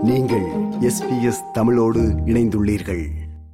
நீங்கள் எஸ்பிஎஸ் தமிழோடு இணைந்துள்ளீர்கள்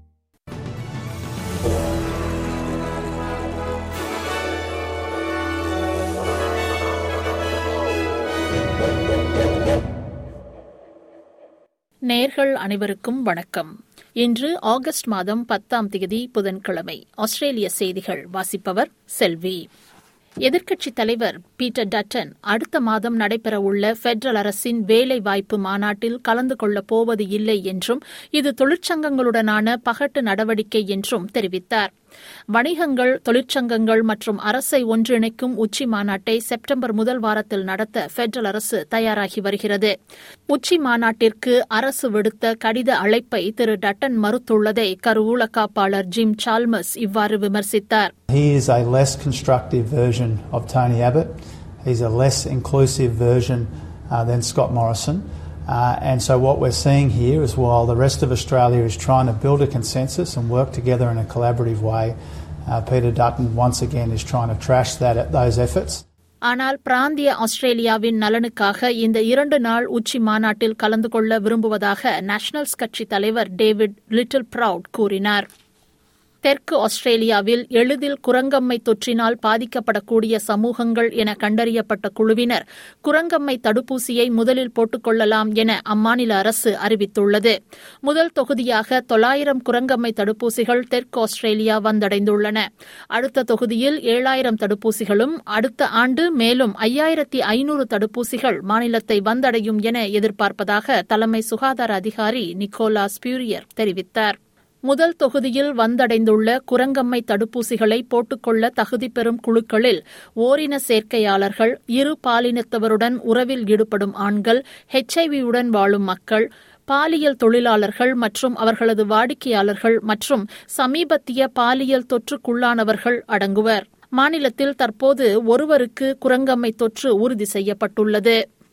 நேர்கள் அனைவருக்கும் வணக்கம் இன்று ஆகஸ்ட் மாதம் பத்தாம் தேதி புதன்கிழமை ஆஸ்திரேலிய செய்திகள் வாசிப்பவர் செல்வி எதிர்க்கட்சித் தலைவர் பீட்டர் டட்டன் அடுத்த மாதம் நடைபெறவுள்ள பெடரல் அரசின் வேலைவாய்ப்பு மாநாட்டில் கலந்து கொள்ளப் போவது இல்லை என்றும் இது தொழிற்சங்கங்களுடனான பகட்டு நடவடிக்கை என்றும் தெரிவித்தார் வணிகங்கள் தொழிற்சங்கங்கள் மற்றும் அரசை ஒன்றிணைக்கும் உச்சி மாநாட்டை செப்டம்பர் முதல் வாரத்தில் நடத்த பெடரல் அரசு தயாராகி வருகிறது உச்சி மாநாட்டிற்கு அரசு விடுத்த கடித அழைப்பை திரு டட்டன் மறுத்துள்ளதை கருவூல காப்பாளர் ஜிம் சால்மஸ் இவ்வாறு விமர்சித்தார் He is a less constructive version of Tony Abbott. He's a less inclusive version uh, than Scott Morrison. Uh, and so, what we're seeing here is while the rest of Australia is trying to build a consensus and work together in a collaborative way, uh, Peter Dutton once again is trying to trash that, those efforts. ஆனால் பிராந்திய ஆஸ்திரேலியாவின் நலனுக்காக இந்த இரண்டு நாள் உச்சி மாநாட்டில் கலந்து கொள்ள விரும்புவதாக நேஷனல்ஸ் கட்சி தலைவர் டேவிட் லிட்டில் ப்ரவுட் கூறினார் தெற்கு ஆஸ்திரேலியாவில் எளிதில் குரங்கம்மை தொற்றினால் பாதிக்கப்படக்கூடிய சமூகங்கள் என கண்டறியப்பட்ட குழுவினர் குரங்கம்மை தடுப்பூசியை முதலில் போட்டுக் கொள்ளலாம் என அம்மாநில அரசு அறிவித்துள்ளது முதல் தொகுதியாக தொள்ளாயிரம் குரங்கம்மை தடுப்பூசிகள் தெற்கு ஆஸ்திரேலியா வந்தடைந்துள்ளன அடுத்த தொகுதியில் ஏழாயிரம் தடுப்பூசிகளும் அடுத்த ஆண்டு மேலும் ஐயாயிரத்தி ஐநூறு தடுப்பூசிகள் மாநிலத்தை வந்தடையும் என எதிர்பார்ப்பதாக தலைமை சுகாதார அதிகாரி நிக்கோலாஸ் பியூரியர் தெரிவித்தார் முதல் தொகுதியில் வந்தடைந்துள்ள குரங்கம்மை தடுப்பூசிகளை போட்டுக்கொள்ள தகுதி பெறும் குழுக்களில் ஓரின சேர்க்கையாளர்கள் இரு பாலினத்தவருடன் உறவில் ஈடுபடும் ஆண்கள் ஹெச்ஐவியுடன் வாழும் மக்கள் பாலியல் தொழிலாளர்கள் மற்றும் அவர்களது வாடிக்கையாளர்கள் மற்றும் சமீபத்திய பாலியல் தொற்றுக்குள்ளானவர்கள் அடங்குவர் மாநிலத்தில் தற்போது ஒருவருக்கு குரங்கம்மை தொற்று உறுதி செய்யப்பட்டுள்ளது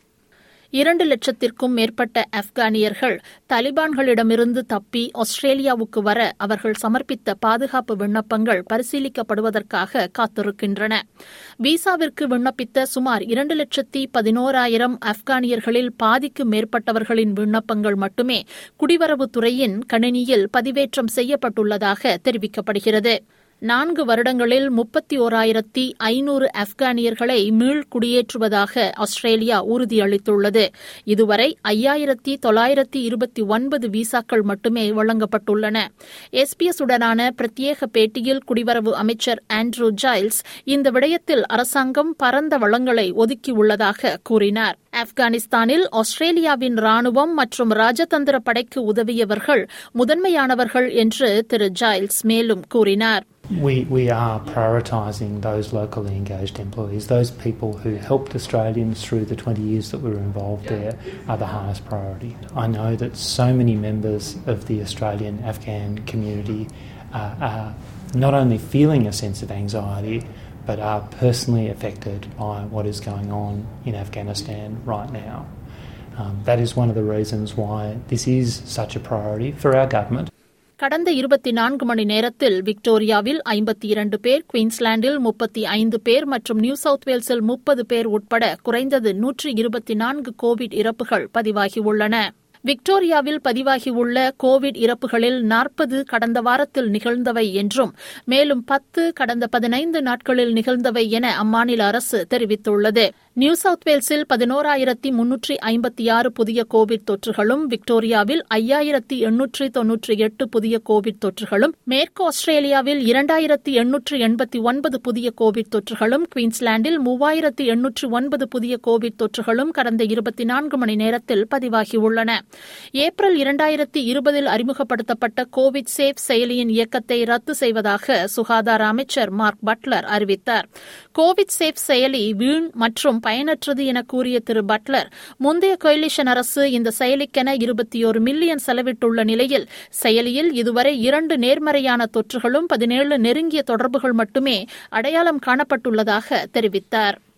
இரண்டு லட்சத்திற்கும் மேற்பட்ட ஆப்கானியர்கள் தலிபான்களிடமிருந்து தப்பி ஆஸ்திரேலியாவுக்கு வர அவர்கள் சமர்ப்பித்த பாதுகாப்பு விண்ணப்பங்கள் பரிசீலிக்கப்படுவதற்காக காத்திருக்கின்றன விசாவிற்கு விண்ணப்பித்த சுமார் இரண்டு லட்சத்தி பதினோராயிரம் ஆப்கானியர்களில் பாதிக்கு மேற்பட்டவர்களின் விண்ணப்பங்கள் மட்டுமே குடிவரவுத்துறையின் கணினியில் பதிவேற்றம் செய்யப்பட்டுள்ளதாக தெரிவிக்கப்படுகிறது நான்கு வருடங்களில் முப்பத்தி ஓராயிரத்தி ஐநூறு ஆப்கானியர்களை மீள் குடியேற்றுவதாக ஆஸ்திரேலியா உறுதியளித்துள்ளது இதுவரை ஐயாயிரத்தி தொள்ளாயிரத்தி இருபத்தி ஒன்பது விசாக்கள் மட்டுமே வழங்கப்பட்டுள்ளன எஸ்பிஎஸ் உடனான பிரத்யேக பேட்டியில் குடிவரவு அமைச்சர் ஆண்ட்ரூ ஜைல்ஸ் இந்த விடயத்தில் அரசாங்கம் பரந்த வளங்களை ஒதுக்கியுள்ளதாக கூறினார் ஆப்கானிஸ்தானில் ஆஸ்திரேலியாவின் ராணுவம் மற்றும் ராஜதந்திர படைக்கு உதவியவர்கள் முதன்மையானவர்கள் என்று திரு ஜைல்ஸ் மேலும் கூறினார் We, we are prioritising those locally engaged employees. Those people who helped Australians through the 20 years that we were involved there are the highest priority. I know that so many members of the Australian Afghan community uh, are not only feeling a sense of anxiety but are personally affected by what is going on in Afghanistan right now. Um, that is one of the reasons why this is such a priority for our government. கடந்த இருபத்தி நான்கு மணி நேரத்தில் விக்டோரியாவில் ஐம்பத்தி இரண்டு பேர் குயின்ஸ்லாண்டில் முப்பத்தி ஐந்து பேர் மற்றும் நியூ சவுத் வேல்ஸில் முப்பது பேர் உட்பட குறைந்தது நூற்றி இருபத்தி நான்கு கோவிட் இறப்புகள் பதிவாகியுள்ளன விக்டோரியாவில் பதிவாகியுள்ள கோவிட் இறப்புகளில் நாற்பது கடந்த வாரத்தில் நிகழ்ந்தவை என்றும் மேலும் பத்து கடந்த பதினைந்து நாட்களில் நிகழ்ந்தவை என அம்மாநில அரசு தெரிவித்துள்ளது நியூ சவுத் வேல்ஸில் பதினோராயிரத்தி முன்னூற்றி ஐம்பத்தி ஆறு புதிய கோவிட் தொற்றுகளும் விக்டோரியாவில் ஐயாயிரத்தி எண்ணூற்றி தொன்னூற்றி எட்டு புதிய கோவிட் தொற்றுகளும் மேற்கு ஆஸ்திரேலியாவில் இரண்டாயிரத்தி எண்ணூற்று எண்பத்தி ஒன்பது புதிய கோவிட் தொற்றுகளும் குயின்ஸ்லாண்டில் மூவாயிரத்தி எண்ணூற்று ஒன்பது புதிய கோவிட் தொற்றுகளும் கடந்த இருபத்தி நான்கு மணி நேரத்தில் பதிவாகியுள்ளன ஏப்ரல் இரண்டாயிரத்தி இருபதில் அறிமுகப்படுத்தப்பட்ட கோவிட் சேஃப் செயலியின் இயக்கத்தை ரத்து செய்வதாக சுகாதார அமைச்சர் மார்க் பட்லர் அறிவித்தார் கோவிட் சேஃப் செயலி வீண் மற்றும் பயனற்றது என கூறிய திரு பட்லர் முந்தைய கொயிலிஷன் அரசு இந்த செயலிக்கென இருபத்தி ஒரு மில்லியன் செலவிட்டுள்ள நிலையில் செயலியில் இதுவரை இரண்டு நேர்மறையான தொற்றுகளும் பதினேழு நெருங்கிய தொடர்புகள் மட்டுமே அடையாளம் காணப்பட்டுள்ளதாக தெரிவித்தார்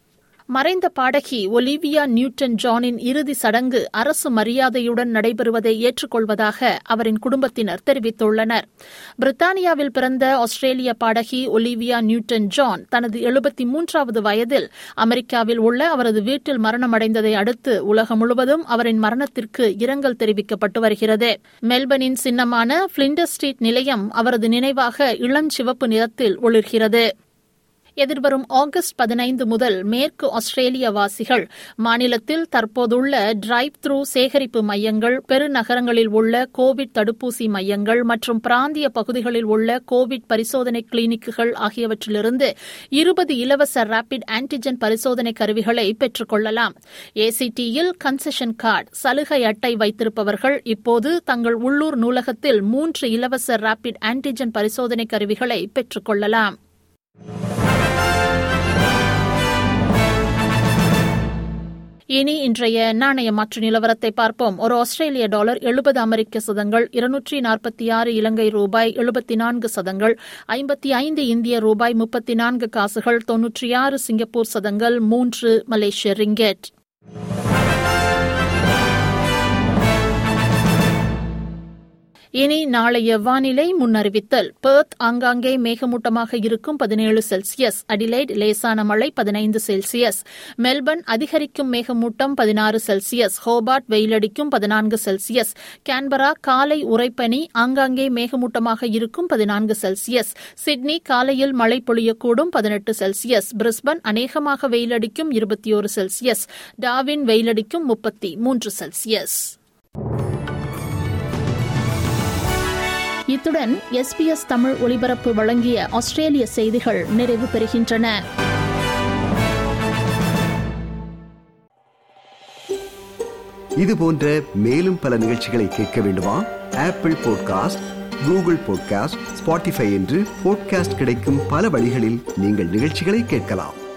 மறைந்த பாடகி ஒலிவியா நியூட்டன் ஜானின் இறுதி சடங்கு அரசு மரியாதையுடன் நடைபெறுவதை ஏற்றுக்கொள்வதாக அவரின் குடும்பத்தினர் தெரிவித்துள்ளனர் பிரித்தானியாவில் பிறந்த ஆஸ்திரேலிய பாடகி ஒலிவியா நியூட்டன் ஜான் தனது எழுபத்தி மூன்றாவது வயதில் அமெரிக்காவில் உள்ள அவரது வீட்டில் மரணமடைந்ததை அடுத்து உலகம் முழுவதும் அவரின் மரணத்திற்கு இரங்கல் தெரிவிக்கப்பட்டு வருகிறது மெல்பர்னின் சின்னமான பிளிண்டர் ஸ்ட்ரீட் நிலையம் அவரது நினைவாக இளஞ்சிவப்பு நிறத்தில் ஒளிர்கிறது எதிர்வரும் ஆகஸ்ட் பதினைந்து முதல் மேற்கு ஆஸ்திரேலிய வாசிகள் மாநிலத்தில் தற்போதுள்ள டிரைவ் த்ரூ சேகரிப்பு மையங்கள் பெருநகரங்களில் உள்ள கோவிட் தடுப்பூசி மையங்கள் மற்றும் பிராந்திய பகுதிகளில் உள்ள கோவிட் பரிசோதனை கிளினிக்குகள் ஆகியவற்றிலிருந்து இருபது இலவச ரேபிட் ஆன்டிஜென் பரிசோதனை கருவிகளை பெற்றுக் கொள்ளலாம் ஏசிடியில் கன்செஷன் கார்டு சலுகை அட்டை வைத்திருப்பவர்கள் இப்போது தங்கள் உள்ளூர் நூலகத்தில் மூன்று இலவச ரேபிட் ஆன்டிஜென் பரிசோதனை கருவிகளை பெற்றுக் கொள்ளலாம் இனி இன்றைய நாணய மாற்று நிலவரத்தை பார்ப்போம் ஒரு ஆஸ்திரேலிய டாலர் எழுபது அமெரிக்க சதங்கள் இருநூற்றி நாற்பத்தி ஆறு இலங்கை ரூபாய் எழுபத்தி நான்கு சதங்கள் ஐம்பத்தி ஐந்து இந்திய ரூபாய் முப்பத்தி நான்கு காசுகள் தொன்னூற்றி ஆறு சிங்கப்பூர் சதங்கள் மூன்று மலேசிய ரிங்கெட் இனி நாளைய வானிலை முன்னறிவித்தல் பெர்த் ஆங்காங்கே மேகமூட்டமாக இருக்கும் பதினேழு செல்சியஸ் அடிலைட் லேசான மழை பதினைந்து செல்சியஸ் மெல்பர்ன் அதிகரிக்கும் மேகமூட்டம் பதினாறு செல்சியஸ் ஹோபார்ட் வெயிலடிக்கும் பதினான்கு செல்சியஸ் கேன்பரா காலை உறைப்பனி ஆங்காங்கே மேகமூட்டமாக இருக்கும் பதினான்கு செல்சியஸ் சிட்னி காலையில் மழை பொழியக்கூடும் பதினெட்டு செல்சியஸ் பிரிஸ்பன் அநேகமாக வெயிலடிக்கும் இருபத்தி ஒரு செல்சியஸ் டாவின் வெயிலடிக்கும் முப்பத்தி மூன்று செல்சியஸ் இத்துடன் எஸ்பிஎஸ் தமிழ் ஒலிபரப்பு வழங்கிய ஆஸ்திரேலிய செய்திகள் நிறைவு பெறுகின்றன இது போன்ற மேலும் பல நிகழ்ச்சிகளை கேட்க வேண்டுமா Apple podcast Google podcast Spotify என்று பாட்காஸ்ட் கிடைக்கும் பல வழிகளில் நீங்கள் நிகழ்ச்சிகளை கேட்கலாம்